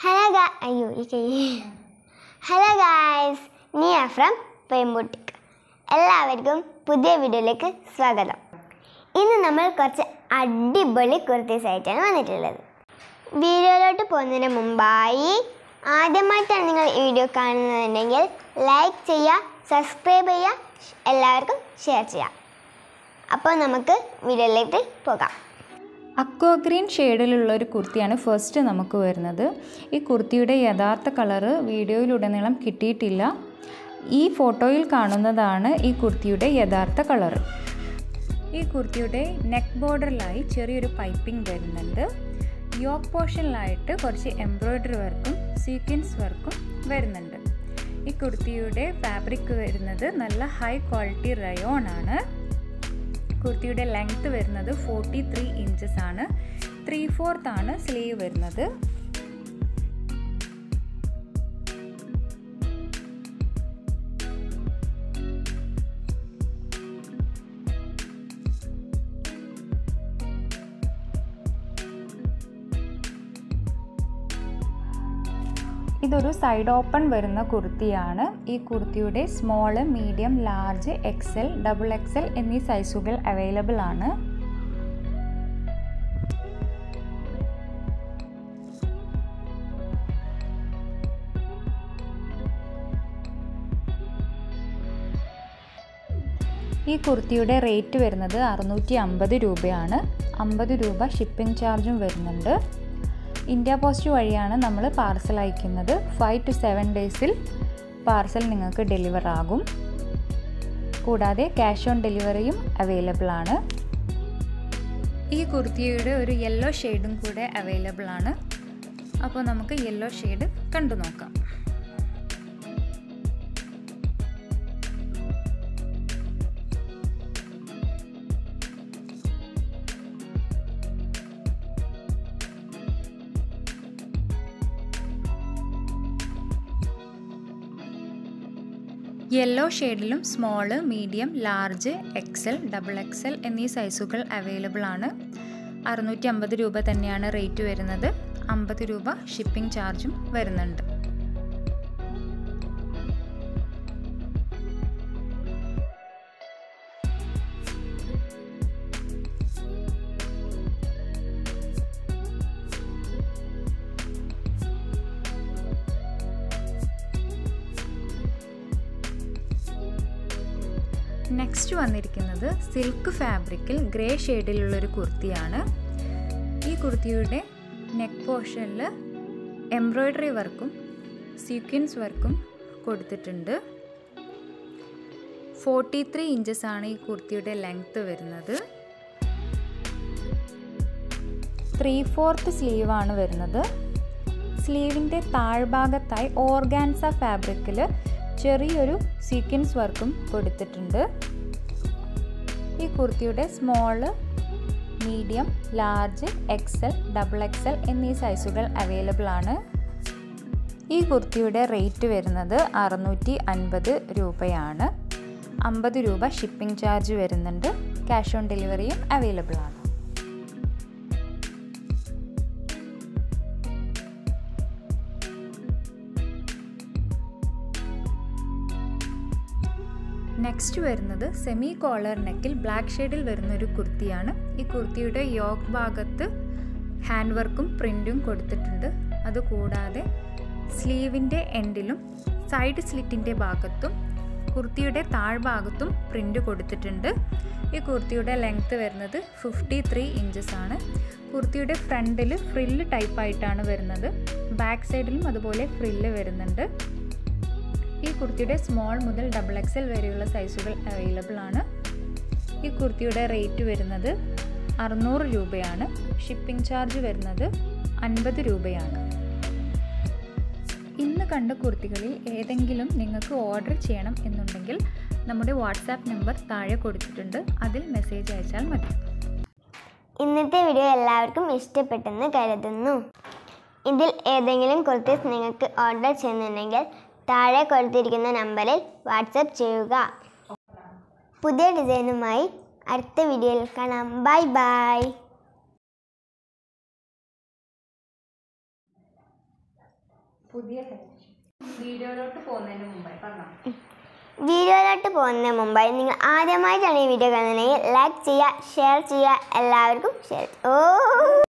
hello ഗാ അയ്യോ ഈ കൈ ഹലോ ഗായ്സ് നിയ ഫ്രം പെമ്പുട്ടിക് എല്ലാവർക്കും പുതിയ വീഡിയോയിലേക്ക് സ്വാഗതം ഇന്ന് നമ്മൾ കുറച്ച് അടിപൊളി കുർത്തീസ് ആയിട്ടാണ് വന്നിട്ടുള്ളത് വീഡിയോയിലോട്ട് പോകുന്നതിന് മുമ്പായി ആദ്യമായിട്ടാണ് നിങ്ങൾ ഈ വീഡിയോ കാണുന്നതെങ്കിൽ ലൈക്ക് ചെയ്യുക സബ്സ്ക്രൈബ് ചെയ്യുക എല്ലാവർക്കും ഷെയർ ചെയ്യാം അപ്പോൾ നമുക്ക് വീഡിയോയിലേക്ക് പോകാം അക്വ ഗ്രീൻ ഷെയ്ഡിലുള്ള ഒരു കുർത്തിയാണ് ഫസ്റ്റ് നമുക്ക് വരുന്നത് ഈ കുർത്തിയുടെ യഥാർത്ഥ കളറ് വീഡിയോയിലുടനീളം കിട്ടിയിട്ടില്ല ഈ ഫോട്ടോയിൽ കാണുന്നതാണ് ഈ കുർത്തിയുടെ യഥാർത്ഥ കളറ് ഈ കുർത്തിയുടെ നെക്ക് ബോർഡറിലായി ചെറിയൊരു പൈപ്പിംഗ് വരുന്നുണ്ട് യോക്ക് പോർഷനിലായിട്ട് കുറച്ച് എംബ്രോയ്ഡറി വർക്കും സീക്വൻസ് വർക്കും വരുന്നുണ്ട് ഈ കുർത്തിയുടെ ഫാബ്രിക് വരുന്നത് നല്ല ഹൈ ക്വാളിറ്റി റയോൺ ആണ് കുർത്തിയുടെ ലെങ്ത് വരുന്നത് ഫോർട്ടി ത്രീ ഇഞ്ചസ് ആണ് ത്രീ ഫോർത്ത് ആണ് സ്ലീവ് വരുന്നത് ഇതൊരു സൈഡ് ഓപ്പൺ വരുന്ന കുർത്തിയാണ് ഈ കുർത്തിയുടെ small medium large XL double XL എന്നീ സൈസുകൾ അവൈലബിൾ ആണ് ഈ കുർത്തിയുടെ റേറ്റ് വരുന്നത് അറുന്നൂറ്റി അമ്പത് രൂപയാണ് അമ്പത് രൂപ ഷിപ്പിംഗ് ചാർജും വരുന്നുണ്ട് ഇന്ത്യ പോസ്റ്റ് വഴിയാണ് നമ്മൾ പാർസൽ അയക്കുന്നത് ഫൈവ് ടു സെവൻ ഡേയ്സിൽ പാർസൽ നിങ്ങൾക്ക് ഡെലിവർ ആകും കൂടാതെ ക്യാഷ് ഓൺ ഡെലിവറിയും അവൈലബിൾ ആണ് ഈ കുർത്തിയുടെ ഒരു യെല്ലോ ഷെയ്ഡും കൂടെ അവൈലബിൾ ആണ് അപ്പോൾ നമുക്ക് യെല്ലോ ഷെയ്ഡ് കണ്ടു നോക്കാം യെല്ലോ ഷെയ്ഡിലും small medium large XL double XL എന്നീ സൈസുകൾ അവൈലബിൾ ആണ് അറുന്നൂറ്റി അമ്പത് രൂപ തന്നെയാണ് റേറ്റ് വരുന്നത് അമ്പത് രൂപ ഷിപ്പിംഗ് ചാർജും വരുന്നുണ്ട് നെക്സ്റ്റ് വന്നിരിക്കുന്നത് സിൽക്ക് ഫാബ്രിക്കിൽ ഗ്രേ ഷെയ്ഡിലുള്ളൊരു കുർത്തിയാണ് ഈ കുർത്തിയുടെ നെക്ക് പോർഷനിൽ എംബ്രോയ്ഡറി വർക്കും സീക്വൻസ് വർക്കും കൊടുത്തിട്ടുണ്ട് ഫോർട്ടി ത്രീ ഇഞ്ചസ് ആണ് ഈ കുർത്തിയുടെ ലെങ്ത്ത് വരുന്നത് ത്രീ ഫോർത്ത് സ്ലീവാണ് വരുന്നത് സ്ലീവിൻ്റെ താഴ്ഭാഗത്തായി ഓർഗാൻസ ഫാബ്രിക്കിൽ ചെറിയൊരു സീക്വൻസ് വർക്കും കൊടുത്തിട്ടുണ്ട് ഈ കുർത്തിയുടെ small medium large XL double XL എന്നീ സൈസുകൾ അവൈലബിൾ ആണ് ഈ കുർത്തിയുടെ റേറ്റ് വരുന്നത് അറുന്നൂറ്റി അൻപത് രൂപയാണ് അമ്പത് രൂപ ഷിപ്പിംഗ് ചാർജ് വരുന്നുണ്ട് ക്യാഷ് ഓൺ ഡെലിവറിയും അവൈലബിൾ ആണ് നെക്സ്റ്റ് വരുന്നത് സെമി കോളർ നെക്കിൽ ബ്ലാക്ക് ഷെയ്ഡിൽ വരുന്ന ഒരു കുർത്തിയാണ് ഈ കുർത്തിയുടെ യോക്ക് ഭാഗത്ത് ഹാൻഡ് വർക്കും പ്രിൻറ്റും കൊടുത്തിട്ടുണ്ട് അതുകൂടാതെ സ്ലീവിൻ്റെ എൻഡിലും സൈഡ് സ്ലിറ്റിൻ്റെ ഭാഗത്തും കുർത്തിയുടെ താഴ്ഭാഗത്തും പ്രിൻ്റ് കൊടുത്തിട്ടുണ്ട് ഈ കുർത്തിയുടെ ലെങ്ത്ത് വരുന്നത് ഫിഫ്റ്റി ത്രീ ഇഞ്ചസ് ആണ് കുർത്തിയുടെ ഫ്രണ്ടിൽ ഫ്രില്ല് ടൈപ്പായിട്ടാണ് വരുന്നത് ബാക്ക് സൈഡിലും അതുപോലെ ഫ്രില്ല് വരുന്നുണ്ട് ഈ കുർത്തിയുടെ സ്മോൾ മുതൽ ഡബിൾ എക്സൽ വരെയുള്ള സൈസുകൾ അവൈലബിൾ ആണ് ഈ കുർത്തിയുടെ റേറ്റ് വരുന്നത് അറുന്നൂറ് രൂപയാണ് ഷിപ്പിംഗ് ചാർജ് വരുന്നത് അൻപത് രൂപയാണ് ഇന്ന് കണ്ട കുർത്തികളിൽ ഏതെങ്കിലും നിങ്ങൾക്ക് ഓർഡർ ചെയ്യണം എന്നുണ്ടെങ്കിൽ നമ്മുടെ വാട്സാപ്പ് നമ്പർ താഴെ കൊടുത്തിട്ടുണ്ട് അതിൽ മെസ്സേജ് അയച്ചാൽ മതി ഇന്നത്തെ വീഡിയോ എല്ലാവർക്കും ഇഷ്ടപ്പെട്ടെന്ന് കരുതുന്നു ഇതിൽ ഏതെങ്കിലും കുർത്തീസ് നിങ്ങൾക്ക് ഓർഡർ ചെയ്യുന്നുണ്ടെങ്കിൽ താഴെ കൊടുത്തിരിക്കുന്ന നമ്പറിൽ വാട്സപ്പ് ചെയ്യുക പുതിയ ഡിസൈനുമായി അടുത്ത വീഡിയോയിൽ കാണാം ബൈ ബൈ പുതിയ വീഡിയോയിലോട്ട് പോകുന്നതിന് മുമ്പായി പറഞ്ഞോ വീഡിയോയിലോട്ട് പോകുന്നതിന് മുമ്പായി നിങ്ങൾ ആദ്യമായിട്ടാണ് ഈ വീഡിയോ കാണുന്നതെങ്കിൽ ലൈക്ക് ചെയ്യുക ഷെയർ ചെയ്യുക എല്ലാവർക്കും ഷെയർ ഓ